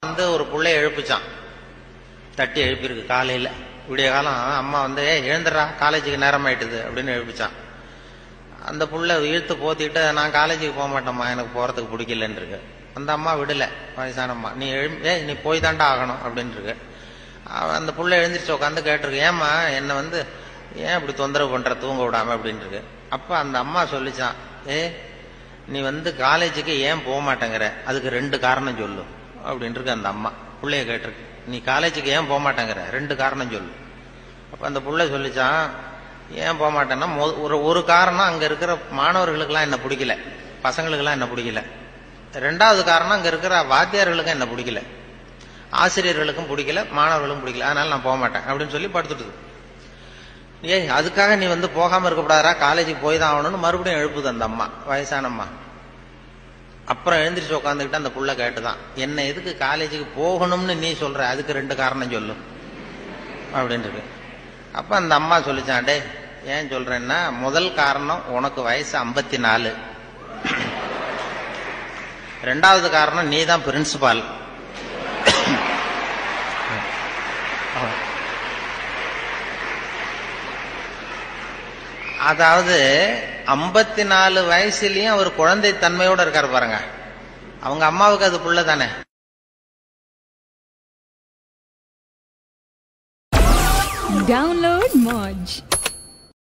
வந்து ஒரு புள்ளைய எழுப்பிச்சான் தட்டி எழுப்பியிருக்கு காலையில விடிய காலம் அம்மா வந்து "ஏய், எழுந்துடுறா காலேஜுக்கு நேரம் ஆயிட்டுது அப்படின்னு எழுப்பிச்சான் அந்த புள்ள இழுத்து போத்திட்டு நான் காலேஜுக்கு போக மாட்டேம்மா எனக்கு போறதுக்கு பிடிக்கலன்னு இருக்கு அந்த அம்மா விடல வயசான அம்மா நீ எழு ஏ நீ போய் தாண்டா ஆகணும் அப்படின்னு இருக்கு அவ- அந்த புள்ள எழுந்திரிச்சு உட்காந்து கேட்டிருக்கு ஏம்மா என்னை வந்து ஏன் இப்படி தொந்தரவு பண்ற தூங்க விடாம அப்படின்னு இருக்கு அப்ப அந்த அம்மா சொல்லிச்சான் ஏ நீ வந்து காலேஜுக்கு ஏன் போக மாட்டேங்கிற அதுக்கு ரெண்டு காரணம் சொல்லு அப்படின்னு இருக்கு அந்த அம்மா புள்ளைய கேட்டிருக்கு நீ காலேஜுக்கு ஏன் போக மாட்டேங்கிற ரெண்டு காரணம் சொல்லு அப்ப அந்த புள்ள சொல்லிச்சான் ஏன் போக மாட்டேன்னா மொ- ஒரு ஒரு காரணம் அங்க இருக்கிற மாணவர்களுக்கெல்லாம் என்ன பிடிக்கல பசங்களுக்கெல்லாம் என்ன பிடிக்கல ரெண்டாவது காரணம் அங்க இருக்கிற வாத்தியார்களுக்கும் என்ன பிடிக்கல ஆசிரியர்களுக்கும் பிடிக்கல மாணவர்களுக்கும் பிடிக்கல அதனால நான் போக மாட்டேன் அப்படின்னு சொல்லி படுத்துட்டுது ஏய் அதுக்காக நீ வந்து போகாம இருக்கக்கூடாதா காலேஜுக்கு போய் தான் ஆகணும்னு மறுபடியும் எழுப்புது அந்த அம்மா வயசான அம்மா அப்புறம் எழுந்திரிச்சு உட்காந்துக்கிட்டு அந்த புள்ள கேட்டுதான் என்ன எதுக்கு காலேஜுக்கு போகணும்னு நீ சொல்ற அதுக்கு ரெண்டு காரணம் சொல்லு அப்படின்னு இருக்கு அப்ப அந்த அம்மா சொல்லிச்சான் டே ஏன் சொல்றேன்னா முதல் காரணம் உனக்கு வயசு ஐம்பத்தி நாலு ரெண்டாவது காரணம் நீ தான் பிரின்சிபால் அதாவது ஐம்பத்தி நாலு வயசுலயும் அவர் குழந்தை தன்மையோட இருக்காரு பாருங்க அவங்க அம்மாவுக்கு அது புள்ள தானே Download Moj.